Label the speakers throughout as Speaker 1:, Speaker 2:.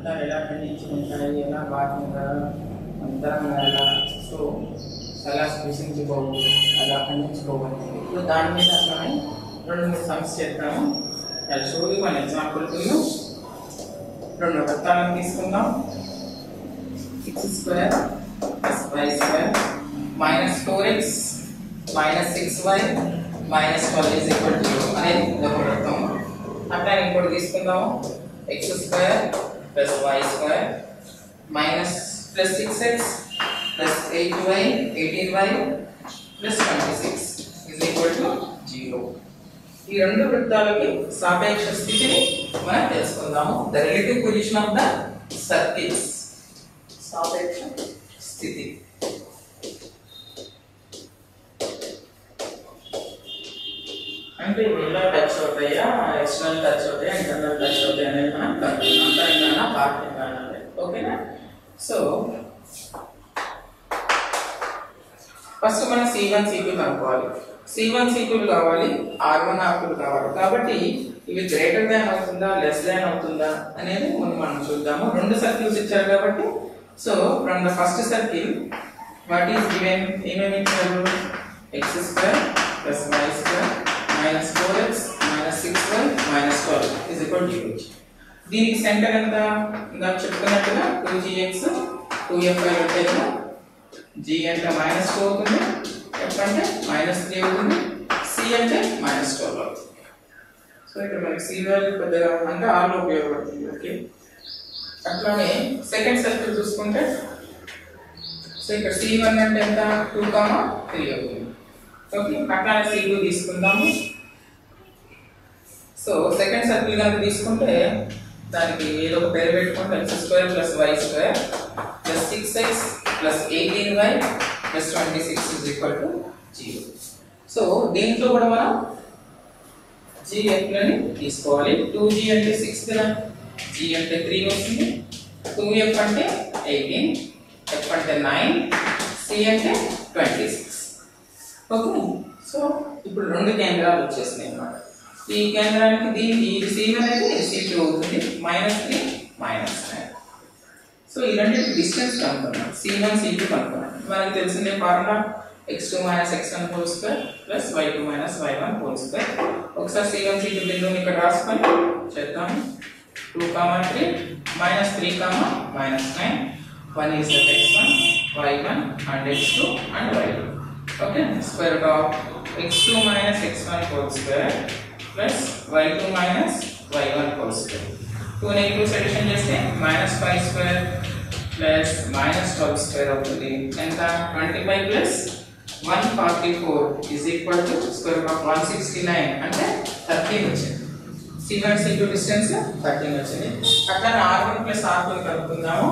Speaker 1: అంతరాలు ఎలా ఖండించుకుంటాయి ఎలా బాగా అంతరంగా ఎలా సో ఎలా స్పృశించుకోవు అలా ఖండించుకోవాలి ఇప్పుడు దాని మీద మనం రెండు మూడు సమ్స్ చేద్దాము అది షోది మన ఎగ్జాంపుల్ రెండు వృత్తాలను తీసుకుందాం six square plus y square minus four x minus six y minus twelve is equal to అనేది ఒక వృత్తం అట్లా ఇంకోటి తీసుకుందాము x square plus y square minus plus six x plus eight y eighteen y plus twenty six is equal to zero ఈ రెండు వృత్తాలకి సాపేక్ష స్థితిని మనం తెలుసుకుందాము the relative position of the circles సాపేక్ష స్థితి అంటే ఇవి ఎలా టచ్ అవుతాయా ఎక్స్టర్నల్ టచ్ అవుతాయా ఇంటర్నల్ టచ్ అవుతాయా అనేది మనం కనుక్కుందాం అంతరంగానా బాహ్యంగానా అనేది. ఓకేనా సో ఫస్ట్ మనం సి వన్ సి టూ కనుక్కోవాలి సి వన్ సి టూ కావాలి ఆర్ వన్ ఆర్ టూ కావాలి కాబట్టి ఇవి గ్రేటర్ దాన్ అవుతుందా లెస్ దాన్ అవుతుందా అనేది ముందు మనం చూద్దాము రెండు సర్కిల్స్ ఇచ్చారు కాబట్టి so from the first circle what is given ఏమేమి ఇచ్చారు x square plus y square minus four x minus six y minus twelve is equal to దీనికి సెంటర్ ఎంత ఇందాక చెప్పుకున్నట్టుగా two g x two f y ఉంటాయి కదా జి అంటే minus two అవుతుంది ఎఫ్ అంటే మైనస్ త్రీ అవుతుంది సి అంటే మైనస్ ట్వెల్వ్ అవుతుంది సో ఇక్కడ మనకి సి వాల్యూ పెద్దగా అంటే ఆర్లో ఉపయోగపడుతుంది ఓకే అట్లానే సెకండ్ సర్కిల్ చూసుకుంటే సో ఇక్కడ సి వన్ అంటే ఎంత టూ కామా త్రీ అవుతుంది ఓకే అట్లానే సి టూ తీసుకుందాము సో సెకండ్ సర్కిల్ కనుక తీసుకుంటే దానికి ఏదో ఒక పేరు పెట్టుకుంటే x square plus y square plus six x plus eighteen y plus twenty six is equal to zero so దీంట్లో కూడా మనం జిఎఫ్లని తీసుకోవాలి టూ జీ అంటే సిక్స్ కదా జీ అంటే త్రీ వస్తుంది టూ ఎఫ్ అంటే ఎయిటీన్ ఎఫ్ అంటే నైన్ సి అంటే ట్వంటీ సిక్స్ ఓకే సో ఇప్పుడు రెండు కేంద్రాలు వచ్చేసినాయి అన్నమాట ఈ కేంద్రానికి దీనికి ఇది సి వన్ అయితే ఇది సి టూ అవుతుంది minus three minus nine so ఈ రెండింటి డిస్టెన్స్ కనుక్కున్నాం సి వన్ సి టూ కనుక్కున్నాం మనకి తెలిసిందే formula x two minus x one whole square plus y two minus y one whole square ఒకసారి సి వన్ సి టూ బిందువుని ఇక్కడ రాసుకొని చేద్దాము two comma three minus three comma minus nine one is x one y one and x two and y two okay square root of x two minus x one whole square plus y two minus y one whole square two negatives addition చేస్తే minus five square plus minus twelve square అవుతుంది ఎంత twenty five plus one forty four is equal to square of one sixty nine అంటే thirteen వచ్చింది C one C two distance thirteen వచ్చింది అట్లానే R one plus R two కలుపుకుందాము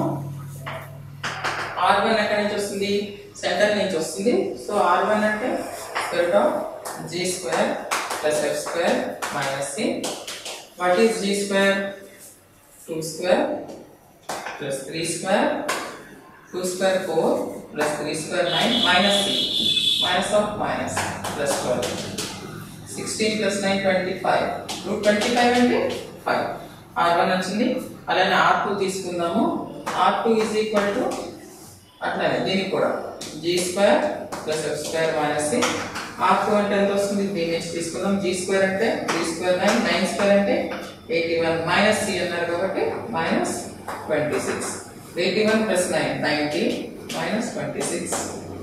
Speaker 1: R one ఎక్కడి నుంచి వస్తుంది సెంటర్ నుంచి వస్తుంది సో ఆర్ వన్ అంటే square of G square plus F square minus C what is G square two square plus three square two square four plus three square nine minus C minus of minus plus twelve sixteen plus nine twenty five root twenty five అంటే five R one వచ్చింది అలానే R two తీసుకుందాము R two is equal to అట్లానే దీనికి కూడా G square plus F square minus C R two అంటే ఎంత వస్తుంది దీని నుంచి తీసుకుందాం జీ స్క్వేర్ అంటే three square nine nine square అంటే ఎయిటీ వన్ మైనస్ సి అన్నారు కాబట్టి minus twenty six eighty one plus nine ninety minus twenty six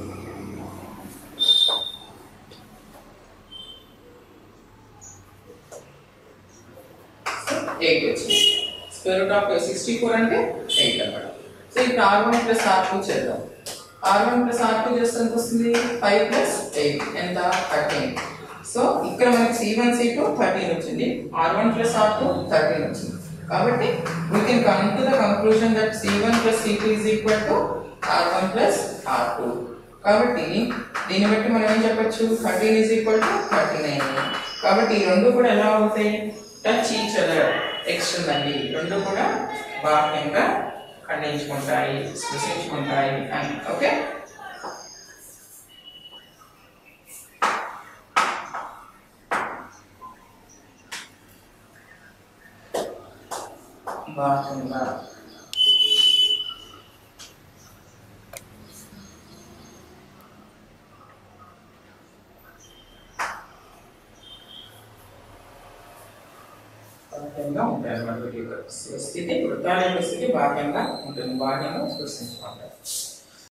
Speaker 1: eight వచ్చింది square root of sixty four అంటే ఎయిట్ అన్నమాట సో ఇక్కడ R one plus R two చేద్దాం R one plus R two చేస్తే ఎంత వస్తుంది ఫైవ్ ప్లస్ ఎయిట్ ఎంత thirteen so ఇక్కడ మనకి C one C two thirteen వచ్చింది R one plus R two thirteen వచ్చింది కాబట్టి we can come to the conclusion that C one plus C two is equal to R one plus R two కాబట్టి దీన్ని బట్టి మనం ఏం చెప్పొచ్చు thirteen is equal to thirty nine కాబట్టి ఈ రెండు కూడా ఎలా అవుతాయి టచ్ ఈచ్ అదర్ ఎక్స్టర్నల్లీ రెండు కూడా బాహ్యంగా ఖండించుకుంటాయి స్పృశించుకుంటాయి అని ఓకే బాహ్యంగా బాహ్యంగా ఉంటాయి అన్నమాట వీటి యొక్క స్థితి వృత్తాల యొక్క స్థితి బాహ్యంగా ఉంటుంది బాహ్యంగా సృష్టించుకుంటారు